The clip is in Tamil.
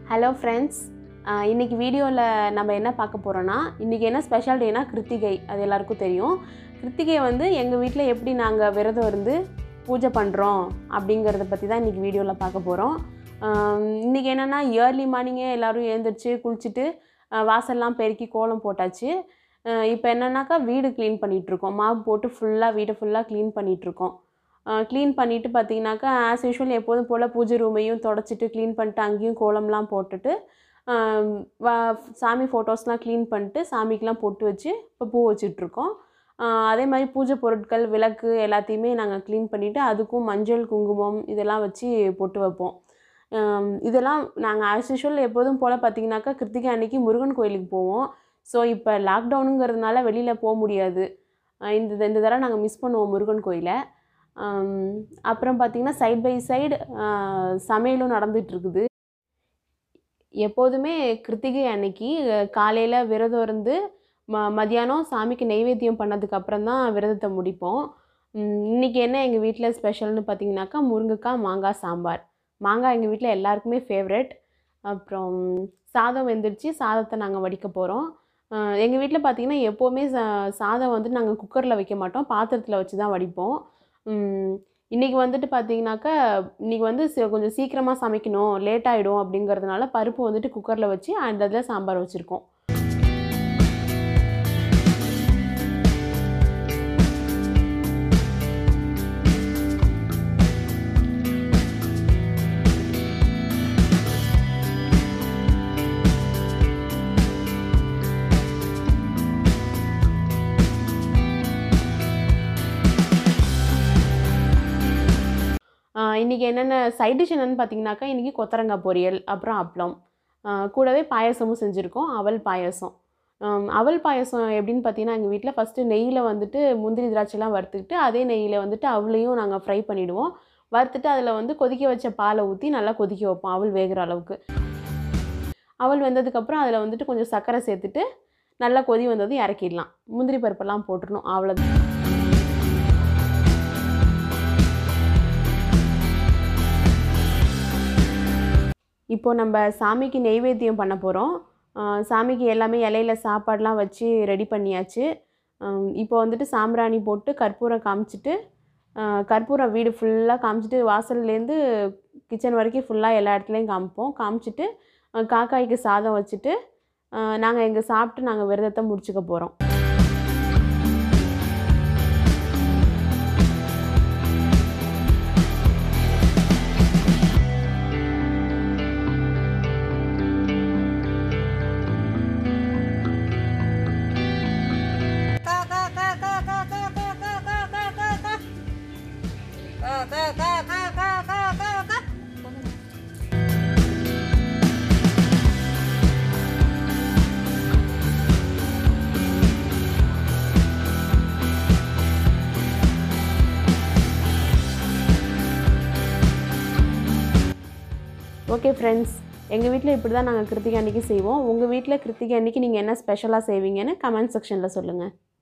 ஹலோ ஃப்ரெண்ட்ஸ் இன்றைக்கி வீடியோவில் நம்ம என்ன பார்க்க போகிறோன்னா இன்றைக்கி என்ன ஸ்பெஷல் டேனா கிருத்திகை அது எல்லாருக்கும் தெரியும் கிருத்திகை வந்து எங்கள் வீட்டில் எப்படி நாங்கள் விரதம் இருந்து பூஜை பண்ணுறோம் அப்படிங்கிறத பற்றி தான் இன்றைக்கி வீடியோவில் பார்க்க போகிறோம் இன்றைக்கி என்னென்னா இயர்லி மார்னிங்கே எல்லோரும் எழுந்திரிச்சு குளிச்சுட்டு ஆஹ் வாசல்லாம் பெருக்கி கோலம் போட்டாச்சு இப்போ என்னன்னாக்கா வீடு க்ளீன் பண்ணிகிட்ருக்கோம் மாவு போட்டு ஃபுல்லாக வீடை ஃபுல்லாக க்ளீன் பண்ணிகிட்ருக்கோம் க்ளீன் பண்ணிவிட்டு பார்த்தீங்கன்னாக்கா ஆஸ் யூஷுவல் எப்போதும் போல் பூஜை ரூமையும் தொடச்சிட்டு க்ளீன் பண்ணிட்டு அங்கேயும் கோலம்லாம் போட்டுட்டு ஆம், வா- சாமி ஃபோட்டோஸ்லாம் க்ளீன் பண்ணிட்டு சாமிக்கெலாம் பொட்டு வச்சு இப்போ பூ வச்சிட்ருக்கோம் அதே மாதிரி பூஜை பொருட்கள் விளக்கு எல்லாத்தையுமே நாங்கள் க்ளீன் பண்ணிவிட்டு அதுக்கும் மஞ்சள் குங்குமம் இதெல்லாம் வச்சு பொட்டு வைப்போம் ஆம், இதெல்லாம் நாங்கள் ஆஸ் யூஷுவல் எப்போதும் போல் பார்த்தீங்கன்னாக்கா கிருத்திகை அன்னைக்கு முருகன் கோயிலுக்கு போவோம் ஸோ இப்போ லாக்டவுனுங்கிறதுனால வெளியில் போக முடியாது ஆஹ் இந்த இந்த தடவை நாங்கள் மிஸ் பண்ணுவோம் முருகன் கோயிலை ஆம், அப்புறம் பார்த்திங்கன்னா சைட் பை சைடு சமையலும் நடந்துட்டு இருக்குது எப்போதுமே கிருத்திகை அன்னைக்கு காலையில் விரதம் இருந்து ம மதியானம் சாமிக்கு நெய்வேத்தியம் பண்ணதுக்கு அப்புறம் தான் விரதத்தை முடிப்போம் ம், இன்னைக்கு என்ன எங்கள் வீட்டில் ஸ்பெஷல்னு பார்த்தீங்கன்னாக்கா முருங்கைக்காய் மாங்காய் சாம்பார் மாங்காய் எங்கள் வீட்டில் எல்லாருக்குமே ஃபேவரெட் அப்புறம் சாதம் வெந்துருச்சு சாதத்தை நாங்கள் வடிக்க போகிறோம் எங்கள் வீட்டில் பார்த்தீங்கன்னா எப்போவுமே சா சாதம் வந்து நாங்கள் குக்கரில் வைக்க மாட்டோம் பாத்திரத்தில் வச்சு தான் வடிப்போம் ம், இன்னைக்கு வந்துட்டு பார்த்தீங்கன்னாக்கா இன்னைக்கு வந்து சி- கொஞ்சம் சீக்கிரமாக சமைக்கணும் லேட் ஆகிடும் அப்படிங்கிறதுனால பருப்பு வந்துட்டு குக்கரில் வச்சு அந்த இதில் சாம்பார் வச்சுருக்கோம் ஆஹ் இன்னைக்கு என்னென்ன சைட் டிஷ் என்னென்னு பார்த்தீங்கன்னாக்கா இன்றைக்கி கொத்தரங்காய் பொரியல் அப்புறம் அப்பளம் ஆஹ் கூடவே பாயசமும் செஞ்சுருக்கோம் அவல் பாயசம் ஆம், அவல் பாயசம் எப்படின்னு பார்த்தீங்கன்னா எங்கள் வீட்டில் ஃபஸ்ட்டு நெய்யில் வந்துட்டு முந்திரி திராட்சைலாம் வறுத்துக்கிட்டு அதே நெய்யில் வந்துட்டு அவளையும் நாங்கள் ஃப்ரை பண்ணிவிடுவோம் வறுத்துட்டு அதில் வந்து கொதிக்க வச்ச பாலை ஊற்றி நல்லா கொதிக்க வைப்போம் அவல் வேகிற அளவுக்கு அவல் வெந்ததுக்கப்புறம் அதில் வந்துட்டு கொஞ்சம் சர்க்கரை சேர்த்துட்டு நல்லா கொதி வந்ததும் இறக்கிடலாம் முந்திரி பருப்பெல்லாம் போட்டுடணும் அவ்வளோ இப்போ நம்ம சாமிக்கு நெய்வேத்தியம் பண்ண போகிறோம் சாமிக்கு எல்லாமே இலையில சாப்பாடெலாம் வச்சு ரெடி பண்ணியாச்சு ஆம், இப்போ வந்துட்டு சாம்பிராணி போட்டு கற்பூரம் காமிச்சிட்டு ஆ, கற்பூரம் வீடு ஃபுல்லாக காமிச்சிட்டு வாசல்லேருந்து கிச்சன் வரைக்கும் ஃபுல்லாக எல்லா இடத்துலையும் காமிப்போம் காமிச்சிட்டு ஆ, காக்காய்க்கு சாதம் வச்சுட்டு நாங்கள் இங்கே சாப்பிட்டு நாங்கள் விரதத்தை முடிச்சுக்க போகிறோம் ஓகே ஃப்ரெண்ட்ஸ் எங்கள் வீட்டில் இப்படி தான் நாங்கள் கிருத்திகை அன்னைக்கு செய்வோம் உங்கள் வீட்டில் கிருத்திகை அன்னைக்கு நீங்கள் என்ன ஸ்பெஷலாக செய்வீங்கன்னு கமெண்ட் செக்ஷனில் சொல்லுங்கள்